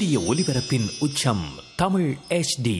சூரிய ஒளிபரப்பின் உச்சம் Tamil HD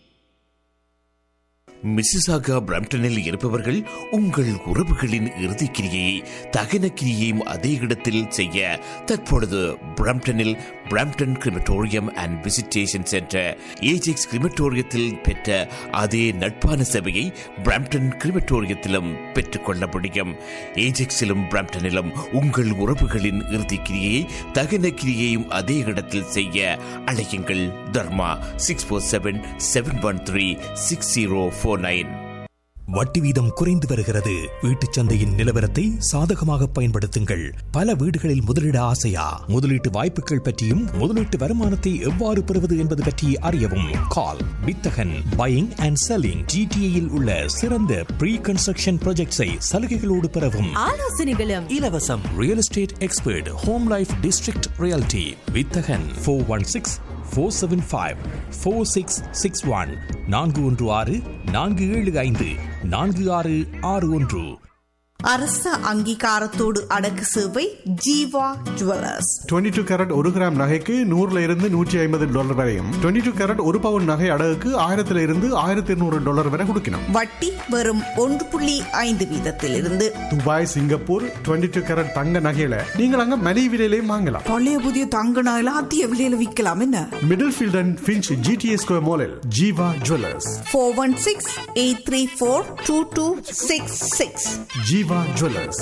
Mississauga பிரம்டனில் இருப்பவர்கள் உங்கள் உறவுகளின் இறுதிக்கிரியை தகன கிரியையும் அதே இடத்தில் செய்ய தற்பொழுது பிரம்டனில் Brampton crematorium and visitation centre Ajax கிரிமட்டோரியத்தில் பெற்ற அதே நட்பான சேவையை பிரம்டன் கிரிமட்டோரியத்திலும் பெற்றுக்கொள்ள முடியும் ஏஜெக்ஸிலும் பிரம்டனிலும் உங்கள் உறவுகளின் இறுதிக்கிரியை தகன கிரியையும் அதே இடத்தில் செய்ய அழையுங்கள் Dharma six four seven seven one three six zero four nine வட்டி வீதம் குறைந்து வருகிறது வீட்டுச் சந்தையின் நிலவரத்தை சாதகமாக பயன்படுத்துங்கள் பல வீடுகளில் முதலீட ஆசையா முதலீட்டு வாய்ப்புகள் பற்றியும் முதலீட்டு வருமானத்தை எவ்வாறு பெறுவது என்பது பற்றி அறியவும் கால் வித்தகன் பையிங் அண்ட் செல்லிங் ஜிடிஏயில் உள்ள சிறந்த ப்ரீ கன்ஸ்ட்ரக்ஷன் ப்ராஜெக்ட்ஸை சலுகைகளோடு பெறவும் ஆலோசனைகளும் இலவசம் real estate expert home life district reality வித்தகன் four one six four seven five four six six one நான்கு ஒன்று ஆறு நான்கு ஏழு ஐந்து நான்கு ஆறு ஆறு ஒன்று அரச அங்கீகாரத்தோடு அடக்கு சேவை ஜீவா ஜுவல்லர்ஸ் 22 டூ கேரட் ஒரு கிராம் நகைக்கு நூறுல இருந்து நூற்றி ஐம்பது டாலர் வரையும் 22 டூ கேரட் ஒரு பவுன் நகை அடகுக்கு ஆயிரத்துல இருந்து ஆயிரத்தி இருநூறு டாலர் வரை கொடுக்கணும் வட்டி வெறும் ஒன்று புள்ளி ஐந்து வீதத்திலிருந்து துபாய் சிங்கப்பூர் 22 டூ கேரட் தங்க நகையில நீங்கள் அங்க மலிவு விலையிலையும் வாங்கலாம் பழைய புதிய தங்க நகையில அதிக விலையில விற்கலாம் என்ன Middlefield and Finch GTS square மாலில் Jeeva jewellers four one six eight three four two two six six Jeeva jewellers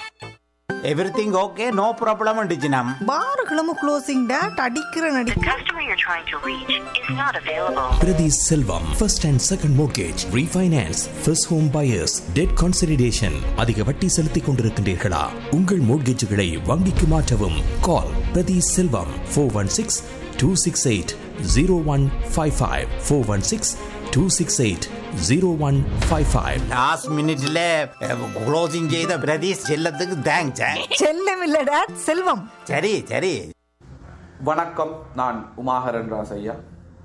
everything okay no problem டிஜினம் பாருகளும் க்ளோசிங் டேட் அடிக்கிற நடி customer you're trying to reach is not available. Prathi Selvam first and second mortgage refinance first home buyers debt consolidation அதிக வட்டி செலுத்திக் கொண்டிருக்கின்றீர்களா உங்கள் மோர்கேஜுகளை வங்கிக்கு மாற்றவும் call Prathi Selvam four one six two six eight zero one five five four one six two six eight zero one five five last மினிட்ல closing செய்த பிரதீஷ் செல்லத்துக்கு தேங்க்ஸ் செல்லம் இல்ல டேட் செல்வம் சரி சரி வணக்கம் நான் உமாகரன் ராசையா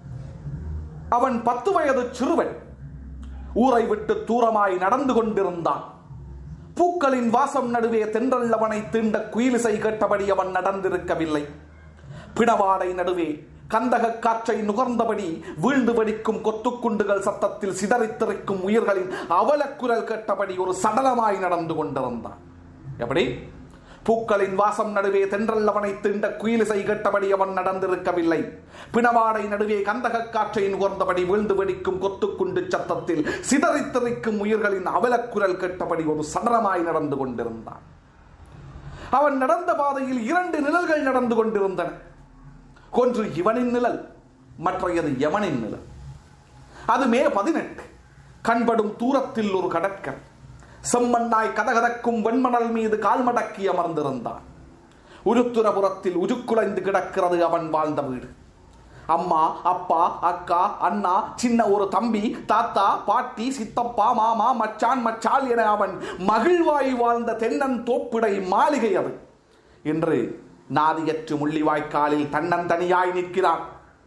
அவன் பத்து வயது சிறுவன் ஊரை விட்டு தூரமாய் நடந்து கொண்டிருந்தான் பூக்களின் வாசம் நடுவே தென்றல் அவனை தீண்ட குயிலிசை கேட்டபடி அவன் நடந்திருக்கவில்லை பிணவாடை நடுவே கந்தக காற்றை நுகர்ந்தபடி வீழ்ந்து வெடிக்கும் கொத்துக்குண்டுகள் சத்தத்தில் சிதறித்திருக்கும் உயிர்களின் அவலக்குரல் கேட்டபடி ஒரு சடலமாய் நடந்து கொண்டிருந்தான் எப்படி பூக்களின் வாசம் நடுவே தென்றல் அவனை தீண்ட குயிலிசை கேட்டபடி அவன் நடந்திருக்கவில்லை பிணவாடை நடுவே கந்தக காற்றை நுகர்ந்தபடி வீழ்ந்து வெடிக்கும் கொத்துக்குண்டு சத்தத்தில் சிதறித்திருக்கும் உயிர்களின் அவலக்குரல் கேட்டபடி ஒரு சடலமாய் நடந்து கொண்டிருந்தான் அவன் நடந்த பாதையில் இரண்டு நிழல்கள் நடந்து கொண்டிருந்தன ஒன்று இவனின் நிழல் மற்றையது யமனின் நிழல் அது மே பதினெட்டு கண்படும் தூரத்தில் ஒரு கடற்கரை செம்மண்ணாய் கதகதக்கும் வெண்மணல் மீது கால்மடக்கி அமர்ந்திருந்தான் உருத்துரபுரத்தில் உருக்குலைந்து கிடக்கிறது அவன் வாழ்ந்த வீடு அம்மா அப்பா அக்கா அண்ணா சின்ன ஒரு தம்பி தாத்தா பாட்டி சித்தப்பா மாமா மச்சான் மச்சால் என அவன் மகிழ்வாய் வாழ்ந்த தென்னன் தோப்பிடை மாளிகை அது இன்று நாதியற்று முள்ளிவாய்க்காலில் தன்னந்தனியாய் நிற்கிறான்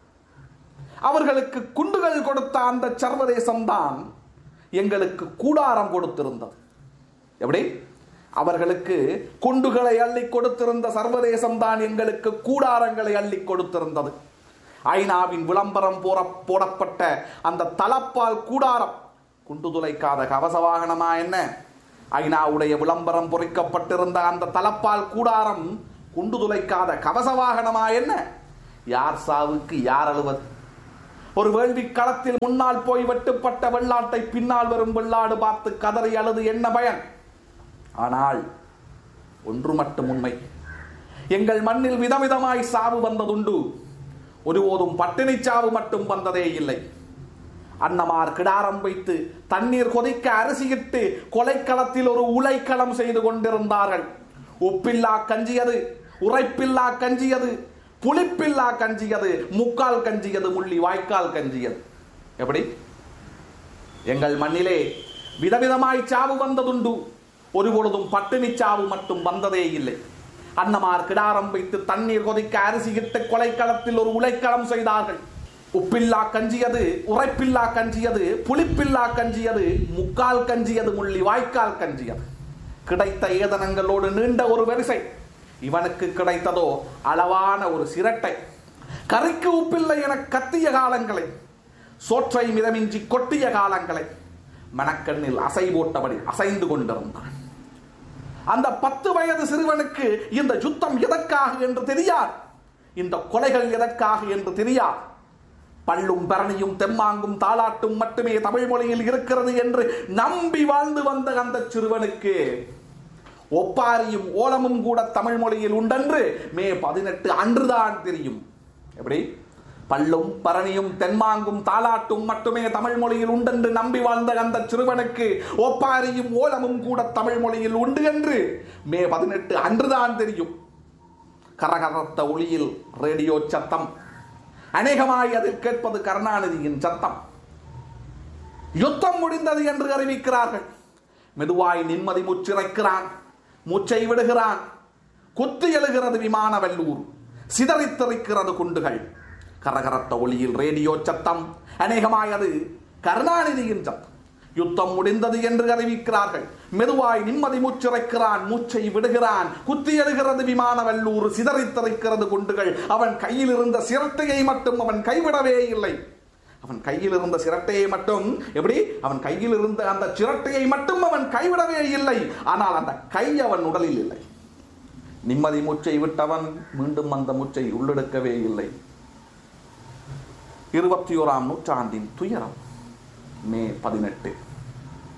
அவர்களுக்கு குண்டுகள் கொடுத்த அந்த சர்வதேசம்தான் எங்களுக்கு கூடாரம் கொடுத்திருந்தது எப்படி அவர்களுக்கு குண்டுகளை அள்ளி கொடுத்திருந்த சர்வதேசம் தான் எங்களுக்கு கூடாரங்களை அள்ளி கொடுத்திருந்தது ஐநாவின் விளம்பரம் போற போடப்பட்ட அந்த தலப்பால் கூடாரம் குண்டு துளைக்காத கவச வாகனமா என்ன ஐநாவுடைய விளம்பரம் பொறிக்கப்பட்டிருந்த அந்த தலப்பால் கூடாரம் குண்டு துளைக்காத கவச வாகனமா என்ன யார் சாவுக்கு யார் அழுவது ஒரு வேள்வி களத்தில் முன்னால் போய் வெட்டுப்பட்ட வெள்ளாட்டை பின்னால் வரும் வெள்ளாடு பார்த்து கதறி அழுது என்ன பயன் ஆனால் ஒன்று மட்டும் உண்மை எங்கள் மண்ணில் விதவிதமாய் சாவு வந்ததுண்டு ஒருபோதும் பட்டினி சாவு மட்டும் வந்ததே இல்லை அன்னமார் கிடாரம் வைத்து தண்ணீர் கொதிக்க அரிசியிட்டு கொலைக்களத்தில் ஒரு உலைக்களம் செய்து கொண்டிருந்தார்கள் உப்பில்லா கஞ்சியது உரைப்பில்லா கஞ்சியது புளிப்பில்லா கஞ்சியது முக்கால் கஞ்சியது முள்ளி வாய்க்கால் கஞ்சியது எப்படி எங்கள் மண்ணிலே விதவிதமாய் சாவு வந்ததுண்டு ஒருபொழுதும் பட்டினி சாவு மட்டும் வந்ததே இல்லை அன்னமார் கிடாரம் வைத்து தண்ணீர் கொதிக்க அரிசியிட்டு கொலைக்களத்தில் ஒரு உலைக்களம் செய்தார்கள் உப்பில்லா கஞ்சியது உரைப்பில்லா கஞ்சியது புளிப்பில்லா கஞ்சியது முக்கால் கஞ்சியது முள்ளி வாய்க்கால் கஞ்சியது கிடைத்த ஏதனங்களோடு நீண்ட ஒரு வரிசை இவனுக்கு கிடைத்ததோ அளவான ஒரு சிரட்டை கறிக்கு உப்பில்லை என கத்திய காலங்களை சோற்றை மிதமின்றி கொட்டிய காலங்களை மனக்கண்ணில் அசை போட்டபடி அசைந்து கொண்டிருந்தான் அந்த பத்து வயது சிறுவனுக்கு இந்த யுத்தம் எதற்காக என்று தெரியாது இந்த கொலைகள் எதற்காக என்று தெரியாது பள்ளும் பரணியும் தெம்மாங்கும் தாளாட்டும் மட்டுமே தமிழ் மொழியில் இருக்கிறது என்று நம்பி வாழ்ந்து வந்த அந்த சிறுவனுக்கு ஒப்பாரியும் ஓலமும் கூட தமிழ் மொழியில் உண்டென்று மே பதினெட்டு அன்றுதான் தெரியும் எப்படி பள்ளும் பரணியும் தென்மாங்கும் தாளாட்டும் மட்டுமே தமிழ் மொழியில் உண்டென்று நம்பி வாழ்ந்த அந்த சிறுவனுக்கு ஒப்பாரியும் ஓலமும் கூட தமிழ் மொழியில் உண்டு என்று மே பதினெட்டு அன்றுதான் தெரியும் கரகரத்த ஒளியில் ரேடியோ சத்தம் அநேகமாய் அதில் கேட்பது கருணாநிதியின் சத்தம் யுத்தம் முடிந்தது என்று அறிவிக்கிறார்கள் மெதுவாய் நிம்மதி முச்சிறைக்கிறான் மூச்சை விடுகிறான் குத்து எழுகிறது விமான வல்லூர் சிதறித்தெறிக்கிறது குண்டுகள் கரகரத்த ஒளியில் ரேடியோ சத்தம் அநேகமாய் அது கருணாநிதியின் சத்தம் யுத்தம் முடிந்தது என்று அறிவிக்கிறார்கள் மெதுவாய் நிம்மதி மூச்சிறைக்கிறான் மூச்சை விடுகிறான் குத்தி எழுகிறது விமான வல்லூர் சிதறித்தெறிக்கிறது குண்டுகள் அவன் கையில் இருந்த சிரட்டையை மட்டும் அவன் கைவிடவே இல்லை அவன் கையில் இருந்த சிரட்டையை மட்டும் எப்படி அவன் கையில் இருந்த அந்த சிரட்டையை மட்டும் அவன் கைவிடவே இல்லை ஆனால் அந்த கை அவன் உடலில் இல்லை நிம்மதி மூச்சை விட்டவன் மீண்டும் அந்த மூச்சை உள்ளெடுக்கவே இல்லை இருபத்தி ஓராம் நூற்றாண்டின் துயரம் மே பதினெட்டு